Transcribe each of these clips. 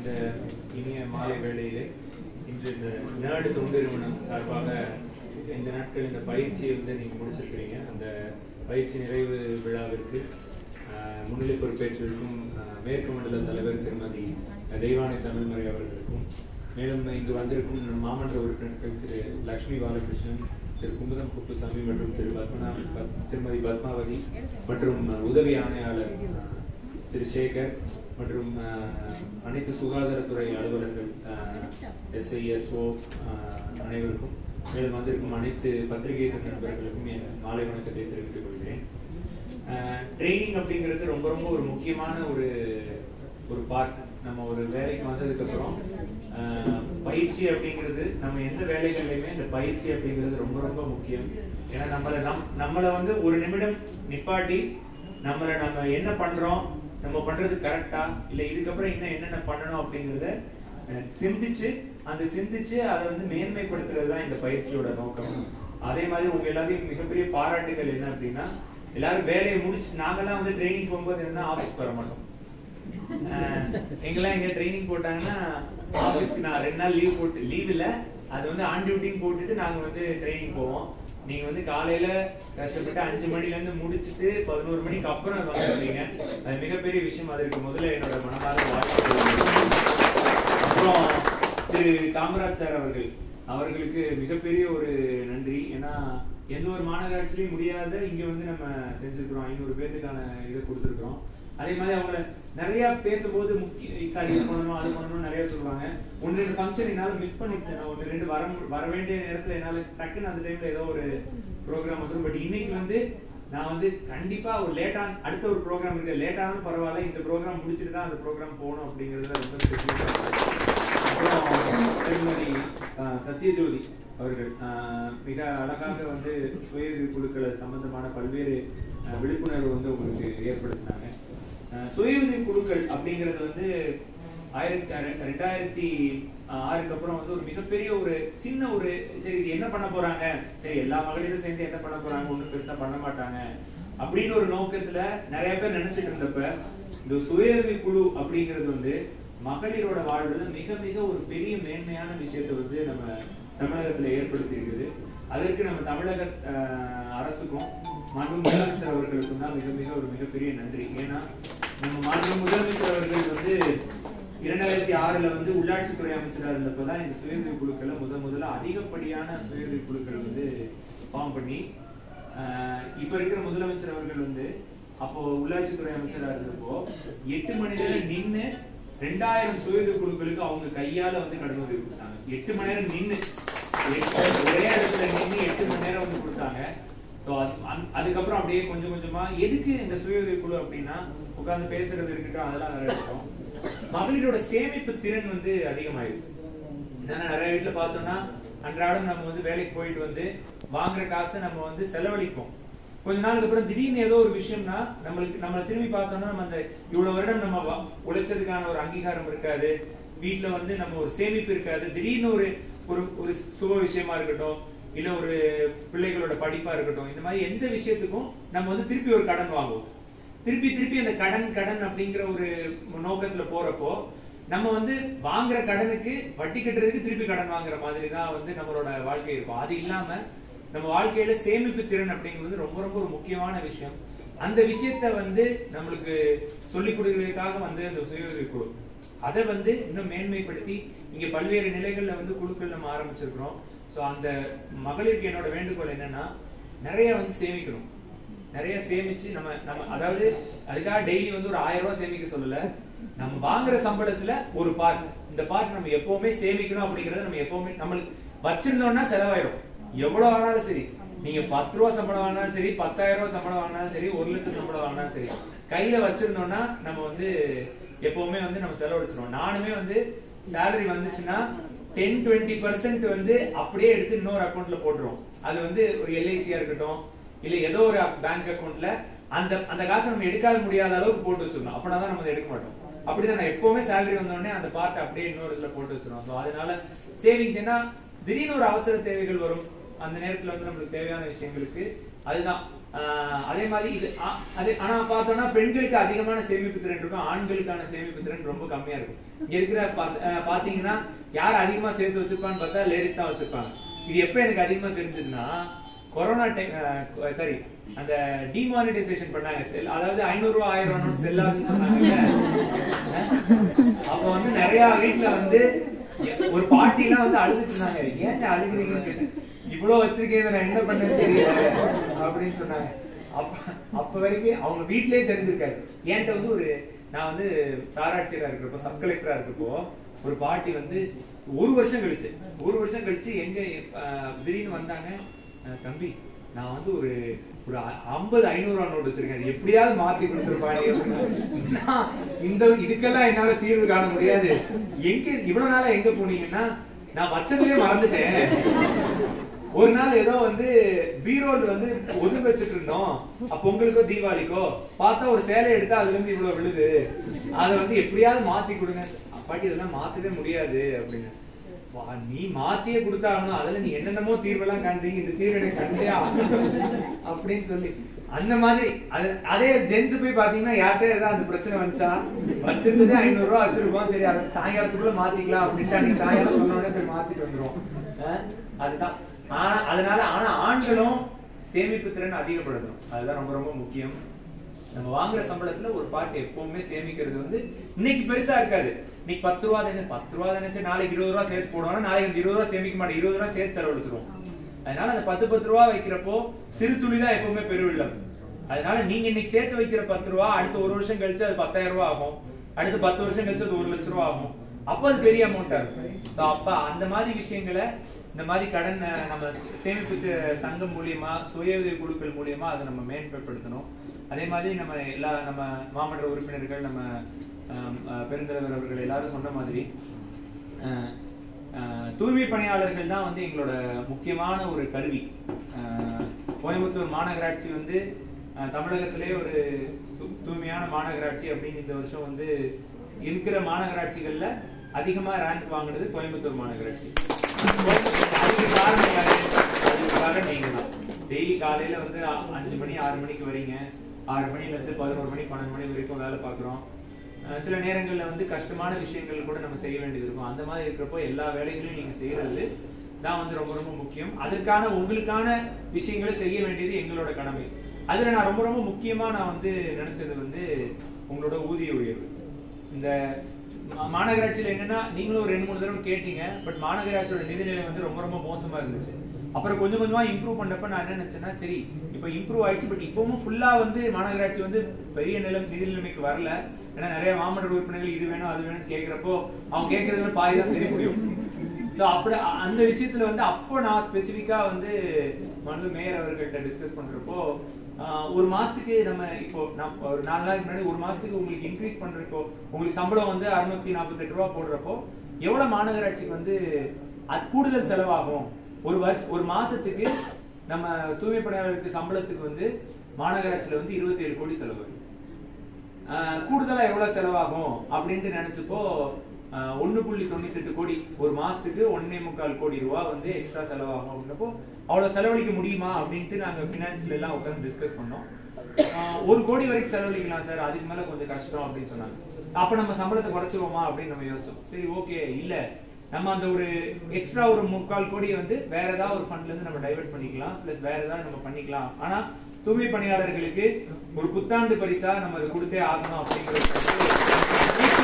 இந்த இனிய மாலை வேளையிலே இன்று இந்த நேடு தொண்டு நிறுவனம் சார்பாக இந்த நாட்கள் இந்த பயிற்சியை வந்து நீங்க முடிச்சிருக்கிறீங்க அந்த பயிற்சி நிறைவு விழாவிற்கு ஆஹ், முன்னிலை பொறுப்பேற்றிருக்கும் ஆஹ், மேற்கு மண்டல தலைவர் திருமதி தெய்வானை தமிழ்மறை அவர்களுக்கும் மேலும் இங்கு வந்திருக்கும் நம் மாமன்ற உறுப்பினர்கள் திரு லக்ஷ்மி பாலகிருஷ்ணன் திரு குமுதம் குப்புசாமி மற்றும் திரு பத்மநா பத்- திருமதி பத்மாவதி மற்றும் உதவி ஆணையாளர் ஆஹ், திரு சேகர் மற்றும் ஆஹ், அனைத்து சுகாதாரத்துறை அலுவலர்கள் எஸ்ஐ எஸ்ஓ அனைவருக்கும் மேலும் வந்திருக்கும் அனைத்து பத்திரிகை துறை நண்பர்களுக்கும் என் மாலை வணக்கத்தை தெரிவித்துக் கொள்கிறேன் ட்ரைனிங் அப்படிங்கிறது ரொம்ப ரொம்ப ஒரு முக்கியமான ஒரு ஒரு பார்ட் நம்ம ஒரு வேலைக்கு வந்ததுக்கு அப்புறம் ஆஹ், பயிற்சி அப்படிங்கிறது நம்ம எந்த வேலைகள்லையுமே இந்த பயிற்சி அப்படிங்கிறது ரொம்ப ரொம்ப முக்கியம் ஏன்னா நம்மள நம் நம்மளை வந்து ஒரு நிமிடம் நிப்பாட்டி நம்மள நம்ம என்ன பண்றோம் நம்ம பண்றது கரெக்டா இல்ல இதுக்கப்புறம் இன்னும் என்னென்ன பண்ணணும் அப்படிங்கறத அஹ், சிந்திச்சு அந்த சிந்திச்சு அதை வந்து மேன்மைப்படுத்துறது தான் இந்த பயிற்சியோட நோக்கம் அதே மாதிரி உங்க எல்லாத்தையும் மிகப்பெரிய பாராட்டுகள் என்ன அப்படின்னா எல்லாரும் வேலையை முடிச்சு நாங்கெல்லாம் வந்து ட்ரைனிங் போகும்போது என்ன ஆபீஸ் வர மாட்டோம் அஹ், எங்கெல்லாம் எங்க ட்ரைனிங் போட்டாங்கன்னா ஆபீஸ்க்கு நான் ரெண்டு நாள் லீவ் போட்டு லீவ் இல்ல அது வந்து ஆன் டியூட்டிங் போட்டுட்டு நாங்க வந்து ட்ரைனிங் போவோம் நீங்க வந்து காலையில கஷ்டப்பட்டு அஞ்சு மணில இருந்து முடிச்சிட்டு பதினோரு மணிக்கு அப்புறம் வந்துருக்கீங்க அது மிகப்பெரிய விஷயம் அதற்கு முதல்ல என்னோட மனமார்ந்த வாழ்த்துக்கள் அப்புறம் திரு காமராஜ் சார் அவர்கள் அவர்களுக்கு மிகப்பெரிய ஒரு நன்றி ஏன்னா எந்த ஒரு மாநகராட்சியிலையும் முடியாத இங்க வந்து நம்ம செஞ்சிருக்கிறோம் ஐநூறு பேர்த்துக்கான இதை கொடுத்துருக்கோம் அதே மாதிரி அவங்க நிறைய பேசும்போது முக்கிய சார் இது பண்ணணும் அது பண்ணணும் நிறைய சொல்லுவாங்க ஒன்று ரெண்டு ஃபங்க்ஷன் என்னால மிஸ் பண்ணிட்டேன் நான் ஒன்று ரெண்டு வர மு- வர வேண்டிய நேரத்துல என்னால டக்குன்னு அந்த டைம்ல ஏதோ ஒரு ப்ரோக்ராம் வந்துடும் பட் இன்னைக்கு வந்து நான் வந்து கண்டிப்பா ஒரு லேட்டான அடுத்த ஒரு ப்ரோக்ராம் இருக்கு லேட்டானாலும் பரவாயில்ல இந்த ப்ரோக்ராம் முடிச்சுட்டு தான் அந்த ப்ரோக்ராம் போகணும் அப்படிங்கிறதுல ரொம்ப ஸ்பெசிஃபிக்காக அப்புறம் திருமதி அஹ், சத்யஜோதி அவர்கள் அஹ், மிக அழகாக வந்து சுயஉதவி குழுக்கள் சம்பந்தமான பல்வேறு அஹ், விழிப்புணர்வு வந்து உங்களுக்கு ஏற்படுத்தினாங்க அஹ், சுயஉதவி குழுக்கள் அப்படிங்கிறது வந்து ஆயிரத்தி அre- ரெண்டாயிரத்தி ஆறுக்கு அப்புறம் வந்து ஒரு மிகப்பெரிய ஒரு சின்ன ஒரு சரி இது என்ன பண்ண போறாங்க சரி எல்லா மகளிரும் சேர்ந்து என்ன பண்ண போறாங்க ஒண்ணும் பெருசா பண்ண மாட்டாங்க அப்படின்னு ஒரு நோக்கத்துல நிறைய பேர் நினைச்சிட்டு இருந்தப்ப இந்த சுயஉதவி குழு அப்படிங்கிறது வந்து மகளிரோட வாழ்வுல மிக மிக ஒரு பெரிய மேன்மையான விஷயத்தை வந்து நம்ம தமிழகத்துல ஏற்படுத்தி இருக்குது அதற்கு நம்ம தமிழக அஹ், அரசுக்கும் மாண்பு முதலமைச்சர் அவர்களுக்கும் தான் மிக மிக ஒரு மிகப்பெரிய நன்றி ஏன்னா நம்ம மாண்பு முதலமைச்சர் அவர்கள் வந்து இரண்டாயிரத்தி ஆறுல வந்து உள்ளாட்சித்துறை அமைச்சரா இருந்தப்பதான் இந்த சுயஉதவி குழுக்களை முத முதல்ல அதிகப்படியான சுயஉதவி குழுக்கள் வந்து ஃபார்ம் பண்ணி ஆஹ் இப்ப இருக்கிற முதலமைச்சர் அவர்கள் வந்து அப்போ உள்ளாட்சித்துறை அமைச்சரா இருந்தப்போ எட்டு மணி நேரம் நின்னு ரெண்டாயிரம் சுயஉதவி குழுக்களுக்கு அவங்க கையால வந்து கடன் உதவி கொடுத்தாங்க எட்டு மணி நேரம் நின்னு எட்டு- ஒரே இடத்துல நின்னு எட்டு மணி நேரம் வந்து கொடுத்தாங்க சோ அதுக்கப்புறம் அப்படியே கொஞ்சம் கொஞ்சமா எதுக்கு இந்த சுய உதவி குழு அப்படின்னா உட்கார்ந்து பேசுறது இருக்கட்டும் அதெல்லாம் நிறைய இருக்கும் மகளிரோட சேமிப்பு திறன் வந்து அதிகமாயிருக்கு ஏன்னா நிறைய வீட்டுல பார்த்தோம்னா அன்றாடம் நம்ம வந்து வேலைக்கு போயிட்டு வந்து வாங்குற காசை நம்ம வந்து செலவழிப்போம் கொஞ்ச நாளுக்கு அப்புறம் திடீர்னு ஏதோ ஒரு விஷயம்னா நம்மளுக்கு நம்மள திரும்பி பார்த்தோம்னா நம்ம அந்த இவ்வளவு வருடம் நம்ம வ- உழைச்சதுக்கான ஒரு அங்கீகாரம் இருக்காது வீட்ல வந்து நம்ம ஒரு சேமிப்பு இருக்காது திடீர்னு ஒரு ஒரு ஒரு சுப விஷயமா இருக்கட்டும் இல்ல ஒரு பிள்ளைகளோட படிப்பா இருக்கட்டும் இந்த மாதிரி எந்த விஷயத்துக்கும் நம்ம வந்து திருப்பி ஒரு கடன் வாங்குவோம் திருப்பி திருப்பி அந்த கடன் கடன் அப்படிங்கிற ஒரு நோக்கத்துல போறப்போ நம்ம வந்து வாங்குற கடனுக்கு வட்டி கட்டுறதுக்கு திருப்பி கடன் வாங்குற மாதிரி தான் வந்து நம்மளோட வாழ்க்கை இருக்கும் அது இல்லாம நம்ம வாழ்க்கையில சேமிப்பு திறன் அப்படிங்கிறது ரொம்ப ரொம்ப ஒரு முக்கியமான விஷயம் அந்த விஷயத்த வந்து நம்மளுக்கு சொல்லிக் கொடுக்கறதுக்காக வந்து அந்த சுய உதவி குழு அதை வந்து இன்னும் மேன்மைப்படுத்தி இங்க பல்வேறு நிலைகள்ல வந்து குழுக்கள் நம்ம ஆரம்பிச்சிருக்கிறோம் சோ அந்த மகளிருக்கு என்னோட வேண்டுகோள் என்னன்னா நிறைய வந்து சேமிக்கணும் நிறைய சேமிச்சு நம்ம நம்ம அதாவது அதுக்காக டெய்லி வந்து ஒரு ஆயிரம் ரூபாய் சேமிக்க சொல்லல நம்ம வாங்குற சம்பளத்துல ஒரு பார்ட் இந்த பார்ட் நம்ம எப்பவுமே சேமிக்கணும் அப்படிங்கறத நம்ம எப்பவுமே நம்மளுக்கு வச்சிருந்தோம்னா செலவாயிரும் எவ்வளவு ஆனாலும் சரி நீங்க பத்து ரூபா சம்பளம் வாங்கினாலும் சரி பத்தாயிரம் ரூபாய் சம்பளம் வாங்கினாலும் சரி ஒரு லட்சம் சம்பளம் வாங்கினாலும் சரி கையில வச்சிருந்தோம்னா நம்ம வந்து எப்பவுமே வந்து நம்ம செலவழிச்சிருவோம் நானுமே வந்து salary வந்துச்சுன்னா டென் டுவெண்ட்டி பர்சன்ட் வந்து அப்படியே எடுத்து இன்னொரு அக்கௌண்ட்ல போட்டுருவோம் அது வந்து ஒரு எல்ஐசியா இருக்கட்டும் இல்ல ஏதோ ஒரு பேங்க் அக்கவுண்ட்ல அந்த அந்த காசை நம்ம எடுக்காத முடியாத அளவுக்கு போட்டு வச்சிருந்தோம் அப்படின்னா தான் நம்ம அதை எடுக்க மாட்டோம் அப்படிதான் நான் எப்பவுமே salary வந்த உடனே அந்த பார்ட் அப்படியே இன்னொரு இதுல போட்டு வச்சிருவோம் ஸோ அதனால சேவிங்ஸ் ஏன்னா திடீர்னு ஒரு அவசர தேவைகள் வரும் அந்த நேரத்துல வந்து நம்மளுக்கு தேவையான விஷயங்களுக்கு அதுதான் ஆஹ் அதே மாதிரி இது ஆ- அது ஆனா பார்த்தோம்னா பெண்களுக்கு அதிகமான சேமிப்பு திறன் இருக்கும் ஆண்களுக்கான சேமிப்பு திறன் ரொம்ப கம்மியா இருக்கும் இங்க இருக்கிற பச- ஆஹ் பாத்தீங்கன்னா யார் அதிகமா சேர்த்து வச்சிருப்பான்னு பார்த்தா லேடிஸ் தான் வச்சிருப்பாங்க இது எப்ப எனக்கு அதிகமா தெரிஞ்சதுன்னா கொரோனா டைம் சாரி அந்த டிமானிட்டைசேஷன் பண்ணாங்க செல் அதாவது ஐநூறு ரூபாய் ஆயிரம் ரூபாய் நோட்டு செல்லாதுன்னு சொன்னாங்கல்ல அஹ் அப்ப வந்து நிறைய வீட்ல வந்து ஒரு பாட்டிலாம் வந்து அழுதுட்டு இருந்தாங்க ஏன் அழுகுறீங்கன்னு கேட்டேன். இவ்வளவு வச்சிருக்கேன் நான் என்ன பண்ணேன்னு தெரியல அப்படின்னு சொன்னாங்க அப்ப அப்ப வரைக்கும் அவங்க வீட்லயே தெரிஞ்சிருக்காரு என்கிட்ட வந்து ஒரு நான் வந்து சாராட்சியரா இருக்கிறப்போ சப் கலெக்டரா இருக்கப்போ ஒரு பாட்டி வந்து ஒரு வருஷம் கழிச்சு ஒரு வருஷம் கழிச்சு எங்க அஹ், திடீர்னு வந்தாங்க அஹ், தம்பி நான் வந்து ஒரு ஒரு ஐம்பது ஐநூறு ரூபா நோட் வச்சிருக்கேன் அது எப்படியாவது மாத்தி கொடுத்துருப்பாங்க அப்படின்னா, நான் இந்த இதுக்கெல்லாம் என்னால தீர்வு காண முடியாது எங்க இவ்வளவு நாளா எங்க போனீங்கன்னா நான் வச்சதுலயே மறந்துட்டேன் ஒரு நாள் ஏதோ வந்து பீரோல் வந்து ஒதுங்க வச்சுட்டு இருந்தோம் அப்ப பொங்கலுக்கோ தீபாவளிக்கோ பார்த்தா ஒரு சேலை எடுத்தா அதுல இருந்து இவ்வளவு விழுது அதை வந்து எப்படியாவது மாத்தி கொடுங்க அப்பாட்டி இதெல்லாம் மாத்தவே முடியாது அப்படின்னு வா, நீ மாத்தியே கொடுத்தாகணும் அதுல நீ என்னென்னமோ தீர்வெல்லாம் காண்றீங்க இந்த தீர்வு எனக்கு கண்டே ஆகணும் அப்படின்னு சொல்லி அந்த மாதிரி அது அதே ஜென்ஸ் போய் பாத்தீங்கன்னா யார்கிட்ட ஏதாவது அந்த பிரச்சனை வந்துச்சா வச்சிருந்ததே ஐநூறு ரூபா வச்சிருக்கோம் சரி அதை சாயங்காலத்துக்குள்ள மாத்திக்கலாம் அப்படின்ட்டு அன்னைக்கு சாயங்காலம் சொன்ன உடனே போய் மாத்திட்டு வந்துருவோம் அஹ் அதுதான் ஆனா அதனால ஆனா ஆண்களும் சேமிப்பு திறன் அதிகப்படுத்தணும் அதுதான் ரொம்ப ரொம்ப முக்கியம் நம்ம வாங்குற சம்பளத்துல ஒரு பார்ட் எப்பவுமே சேமிக்கிறது வந்து இன்னைக்கு பெருசா இருக்காது இன்னைக்கு பத்து ரூபா தானே பத்து ரூபா நினைச்சு நாளைக்கு இருபது ரூபா சேர்த்து போடுவோம்னா நாளைக்கு அந்த இருபது ரூபா சேமிக்க மாட்டோம் இருபது ரூபா சேர்த்து செலவழிச்சிருவோம் அதனால அந்த பத்து பத்து ரூபா வைக்கிறப்போ சிறு துளி தான் எப்பவுமே பெருவில்லம் அதனால நீங்க இன்னைக்கு சேர்த்து வைக்கிற பத்து ரூபா அடுத்த ஒரு வருஷம் கழிச்சு அது பத்தாயிரம் ரூபா ஆகும் அடுத்து பத்து வருஷம் கழிச்சு அது ஒரு லட்ச ரூபா ஆகும் அப்ப அது பெரிய அமௌண்டா இருக்கும் So, அப்ப அந்த மாதிரி விஷயங்களை இந்த மாதிரி கடன் அஹ், நம்ம சேமிப்பு தி- சங்கம் மூலியமா சுய உதவி குழுக்கள் மூலியமா அதை நம்ம மேம்படுத்தணும் அதே மாதிரி நம்ம எல்லா நம்ம மாமன்ற உறுப்பினர்கள் நம்ம ஆம், அஹ், பெருந்தலைவர் அவர்கள் எல்லாரும் சொன்ன மாதிரி அஹ், அஹ், தூய்மை பணியாளர்கள் தான் வந்து எங்களோட முக்கியமான ஒரு கருவி அஹ், கோயம்புத்தூர் மாநகராட்சி வந்து அஹ், தமிழகத்திலே ஒரு தூ- தூய்மையான மாநகராட்சி அப்படின்னு இந்த வருஷம் வந்து இருக்கிற மாநகராட்சிகள்ல அதிகமா ரேங்க் வாங்குனது கோயம்புத்தூர் மாநகராட்சி கோயம்புத்தூர் அதுக்கு காரணம் யாரு அதுக்கு காரணம் நீங்க தான் டெய்லி காலையில வந்து அ- அஞ்சு மணி ஆறு மணிக்கு வரீங்க ஆறு மணில இருந்து பதினோரு மணி பன்னெண்டு மணி வரைக்கும் வேலை பார்க்குறோம் அஹ் சில நேரங்கள்ல வந்து கஷ்டமான விஷயங்கள் கூட நம்ம செய்ய வேண்டியது இருக்கும் அந்த மாதிரி இருக்கிறப்போ எல்லா வேலைகளையும் நீங்க செய்யறது தான் வந்து ரொம்ப ரொம்ப முக்கியம் அதற்கான உங்களுக்கான விஷயங்களை செய்ய வேண்டியது எங்களோட கடமை அதுல நான் ரொம்ப ரொம்ப முக்கியமா நான் வந்து நினைச்சது வந்து உங்களோட ஊதிய உயர்வு இந்த மா- மாநகராட்சியில என்னன்னா நீங்களும் ஒரு ரெண்டு மூணு தடவை கேட்டீங்க பட் மாநகராட்சியோட நிதிநிலை வந்து ரொம்ப ரொம்ப மோசமா இருந்துச்சு அப்புறம் கொஞ்சம் கொஞ்சமா இம்ப்ரூவ் பண்ணப்ப நான் என்ன நினைச்சேன்னா சரி இப்போ இம்ப்ரூவ் ஆயிடுச்சு பட் இப்பவும் ஃபுல்லா வந்து மாநகராட்சி வந்து பெரிய நிலம் நிதி நிலைமைக்கு வரல ஏன்னா நிறைய மாமன்ற உறுப்பினர்கள் இது வேணும் அது வேணும்னு கேட்கிறப்போ அவங்க கேட்கறதுல பாதி தான் சரி முடியும் ஸோ அப்படி அ- அந்த விஷயத்துல வந்து அப்போ நான் ஸ்பெசிஃபிக்கா வந்து மனு மேயர் அவர்கள்ட்ட டிஸ்கஸ் பண்றப்போ ஆஹ், ஒரு மாசத்துக்கு நம்ம இப்போ நான் ஒரு நாலு நாளைக்கு முன்னாடி ஒரு மாசத்துக்கு உங்களுக்கு இன்க்ரீஸ் பண்றப்போ உங்களுக்கு சம்பளம் வந்து அறுநூத்தி நாற்பத்தெட்டு ரூபா போடுறப்போ எவ்வளவு மாநகராட்சிக்கு வந்து அது கூடுதல் செலவாகும் ஒரு வருஷம் ஒரு மாசத்துக்கு நம்ம தூய்மை பணியாளருக்கு சம்பளத்துக்கு வந்து மாநகராட்சியில வந்து இருபத்தி ஏழு கோடி செலவு ஆஹ் கூடுதலா எவ்வளவு செலவாகும் அப்படின்ட்டு நினைச்சப்போ ஆஹ் ஒண்ணு புள்ளி தொண்ணூத்தி எட்டு கோடி ஒரு மாசத்துக்கு ஒன்னே முக்கால் கோடி ரூபா வந்து எக்ஸ்ட்ரா செலவாகும் அப்படின்றப்போ அவ்வளவு செலவழிக்க முடியுமா அப்படின்ட்டு நாங்க பினான்ஸ்ல எல்லாம் உட்கார்ந்து டிஸ்கஸ் பண்ணோம் ஆஹ் ஒரு கோடி வரைக்கும் செலவழிக்கலாம் சார் அதுக்கு மேல கொஞ்சம் கஷ்டம் அப்படின்னு சொன்னாங்க அப்ப நம்ம சம்பளத்தை குறைச்சிருவோமா அப்படின்னு நம்ம யோசிச்சோம் சரி ஓகே இல்ல நம்ம அந்த ஒரு எக்ஸ்ட்ரா ஒரு முக்கால் கோடியை வந்து வேற ஏதாவது ஒரு ஃபண்ட்ல இருந்து நம்ம டைவர்ட் பண்ணிக்கலாம் பிளஸ் வேற ஏதாவது நம்ம பண்ணிக்கலாம் ஆனா தூய்மை பணியாளர்களுக்கு ஒரு புத்தாண்டு பரிசா நம்ம அதை கொடுத்தே ஆகணும் அப்படிங்கிறது அனைத்து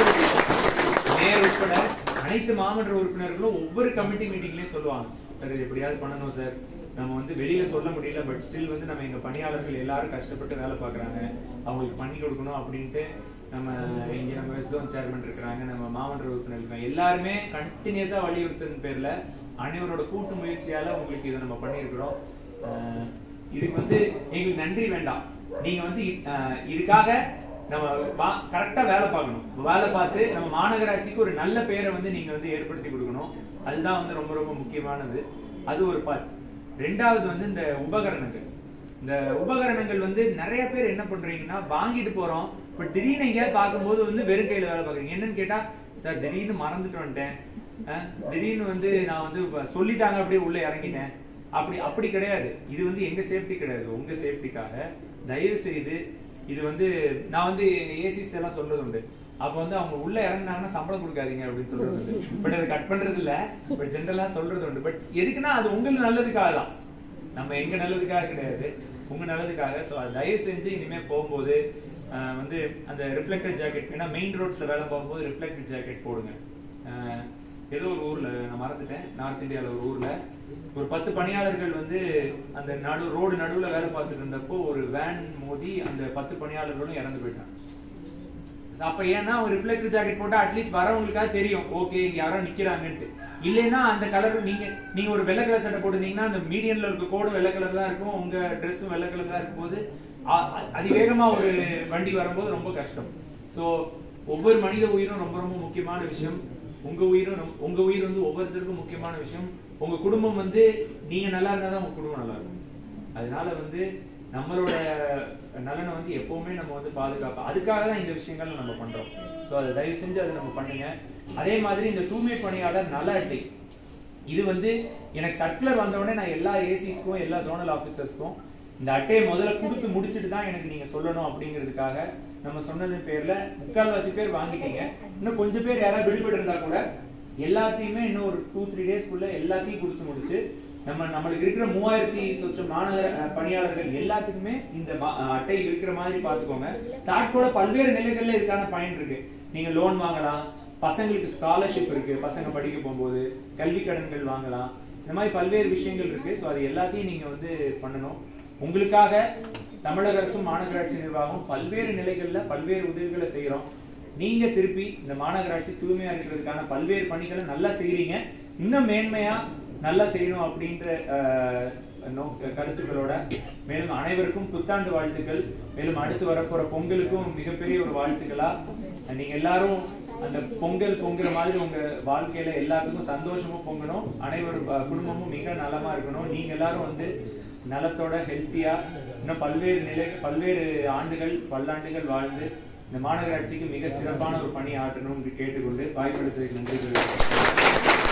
மாவட்ட மேயர் உட்பட அனைத்து மாமன்ற உறுப்பினர்களும் ஒவ்வொரு கமிட்டி மீட்டிங்லயும் சொல்லுவாங்க சார் இது எப்படியாவது பண்ணணும் சார் நம்ம வந்து வெளியில சொல்ல முடியல பட் ஸ்டில் வந்து நம்ம எங்க பணியாளர்கள் எல்லாரும் கஷ்டப்பட்டு வேலை பார்க்கறாங்க அவங்களுக்கு பண்ணி கொடுக்கணும் அப்படின்ட்டு நம்ம இங்க நம்ம வெஸ்டோன் சேர்மன் இருக்கிறாங்க நம்ம மாமன்ற உறுப்பினர் இருக்காங்க எல்லாருமே கண்டினியூஸா வலியுறுத்தின பேர்ல அனைவரோட கூட்டு முயற்சியால உங்களுக்கு இதை நம்ம பண்ணியிருக்கிறோம் அஹ் இதுக்கு வந்து எங்களுக்கு நன்றி வேண்டாம் நீங்க வந்து இ- அஹ் இதுக்காக நம்ம கரெக்டா வேலை பார்க்கணும் வேலை பார்த்து நம்ம மாநகராட்சிக்கு ஒரு நல்ல பேரை வந்து நீங்க வந்து ஏற்படுத்தி கொடுக்கணும் அதுதான் வந்து ரொம்ப ரொம்ப முக்கியமானது அது ஒரு பார்ட் ரெண்டாவது வந்து இந்த உபகரணங்கள் இந்த உபகரணங்கள் வந்து நிறைய பேர் என்ன பண்றீங்கன்னா வாங்கிட்டு போறோம் பட் திடீர்னு எங்கேயாவது பார்க்கும்போது வந்து வெறும் கையில வேலை பார்க்குறீங்க என்னன்னு கேட்டா சார் திடீர்னு மறந்துட்டு வந்துட்டேன் அஹ், திடீர்னு வந்து நான் வந்து இப்ப சொல்லிட்டாங்க அப்படியே உள்ள இறங்கிட்டேன் அப்படி அப்படி கிடையாது இது வந்து எங்க சேஃப்டி கிடையாது உங்க சேஃப்டிக்காக தயவு செய்து இது வந்து நான் வந்து ஏசிஸ்ட் எல்லாம் சொல்றது உண்டு அப்ப வந்து அவங்க உள்ள இறங்குனாங்கன்னா சம்பளம் கொடுக்காதீங்க அப்படின்னு சொல்றது உண்டு பட் அதை கட் பண்றது இல்ல பட் ஜென்ரலா சொல்றது உண்டு பட் எதுக்குன்னா அது உங்களுக்கு நல்லதுக்காக தான் நம்ம எங்க நல்லதுக்காக கிடையாது உங்க நல்லதுக்காக ஸோ அது தயவு செஞ்சு இனிமே போகும்போது ஆஹ் வந்து அந்த ரிஃப்ளெக்டட் ஜாக்கெட் ஏன்னா மெயின் ரோட்ஸ்ல வேலை பார்க்கும்போது ரிஃப்ளெக்டட் ஜாக்கெட் போடுங்க ஆஹ் ஏதோ ஒரு ஊர்ல நான் மறந்துட்டேன் நார்த் இந்தியால ஒரு ஊர்ல ஒரு பத்து பணியாளர்கள் வந்து அந்த நடு ரோடு நடுவுல வேலை பார்த்துட்டு இருந்தப்போ ஒரு வேன் மோதி அந்த பத்து பணியாளர்களும் இறந்து போயிட்டாங்க அப்ப ஏன்னா ஒரு ரிஃப்ளெக்டர் ஜாக்கெட் போட்டா அட்லீஸ்ட் வரவங்களுக்காக தெரியும் ஓகே இங்க யாரோ நிக்கிறாங்கன்ட்டு இல்லைன்னா அந்த கலர் நீங்க நீங்க ஒரு வெள்ளை கலர் சட்டை போட்டிருந்தீங்கன்னா அந்த மீடியன்ல இருக்க கோடு வெள்ளை கலர் தான் இருக்கும் உங்க ட்ரெஸ்ஸும் வெள்ளை கலர் தான் இருக்கும்போது அ- அ- அதிவேகமா ஒரு வண்டி வரும்போது ரொம்ப கஷ்டம் சோ ஒவ்வொரு மனித உயிரும் ரொம்ப ரொம்ப முக்கியமான விஷயம் உங்க உயிரும் ரொம்ப- உங்க உயிர் வந்து ஒவ்வொருத்தருக்கும் முக்கியமான விஷயம் உங்க குடும்பம் வந்து நீங்க நல்லா இருந்தா தான் உங்க குடும்பம் நல்லா இருக்கும் அதனால வந்து நம்மளோட நலனை வந்து எப்பவுமே நம்ம வந்து பாதுகாப்போம் அதுக்காக தான் இந்த விஷயங்கள் நம்ம பண்றோம் ஸோ அதை தயவு செஞ்சு அதை நம்ம பண்ணுங்க அதே மாதிரி இந்த தூய்மை பணியாளர் நல அட்டை இது வந்து எனக்கு சர்க்குலர் வந்த உடனே நான் எல்லா ஏசிஸ்க்கும் எல்லா ஜோனல் ஆஃபீஸர்ஸ்க்கும் இந்த அட்டையை முதல்ல கொடுத்து முடிச்சுட்டு தான் எனக்கு நீங்க சொல்லணும் அப்படிங்கிறதுக்காக நம்ம சொன்னதன் பேர்ல முக்கால்வாசி பேர் வாங்கிட்டீங்க இன்னும் கொஞ்சம் பேர் யாராவது விடுபட்டு இருந்தா கூட எல்லாத்தையுமே இன்னும் ஒரு டூ த்ரீ டேஸ்க்குள்ள எல்லாத்தையும் கொடுத்து முடிச்சு நம்ம நம்மளுக்கு இருக்கிற மூவாயிரத்தி சொச்சம் மாநகர அஹ், பணியாளர்கள் எல்லாத்துக்குமே இந்த ம- அஹ், அட்டை இருக்கிற மாதிரி பாத்துக்கோங்க தாட்கோட பல்வேறு நிலைகள்ல இதுக்கான பயன் இருக்கு நீங்க லோன் வாங்கலாம் பசங்களுக்கு ஸ்காலர்ஷிப் இருக்கு பசங்க படிக்க போகும்போது கல்வி கடன்கள் வாங்கலாம் இந்த மாதிரி பல்வேறு விஷயங்கள் இருக்கு ஸோ அது எல்லாத்தையும் நீங்க வந்து பண்ணணும் உங்களுக்காக தமிழக அரசும் மாநகராட்சி நிர்வாகம் பல்வேறு நிலைகள்ல பல்வேறு உதவிகளை செய்யறோம் நீங்க திருப்பி இந்த மாநகராட்சி தூய்மையா இருக்கிறதுக்கான பல்வேறு பணிகளை நல்லா செய்றீங்க இன்னும் மேன்மையா நல்லா செய்யணும் அப்படின்ற அஹ், நோக்க கருத்துக்களோட மேலும் அனைவருக்கும் புத்தாண்டு வாழ்த்துக்கள் மேலும் அடுத்து வரப்போற பொங்கலுக்கும் மிகப்பெரிய ஒரு வாழ்த்துக்களா நீங்க எல்லாரும் அந்த பொங்கல் பொங்குற மாதிரி உங்க வாழ்க்கையில எல்லாத்துக்கும் சந்தோஷமும் பொங்கணும் அனைவரும் அஹ், குடும்பமும் மிக நலமா இருக்கணும் நீங்க எல்லாரும் வந்து நலத்தோட ஹெல்த்தியா இன்னும் பல்வேறு நிலை பல்வேறு ஆண்டுகள் பல்லாண்டுகள் வாழ்ந்து இந்த மாநகராட்சிக்கு மிக சிறப்பான ஒரு பணி ஆற்றணும் என்று கேட்டுக்கொண்டு வாய்ப்படுத்துவதற்கு நன்றி தெரிவித்துக் கொள்கிறேன்.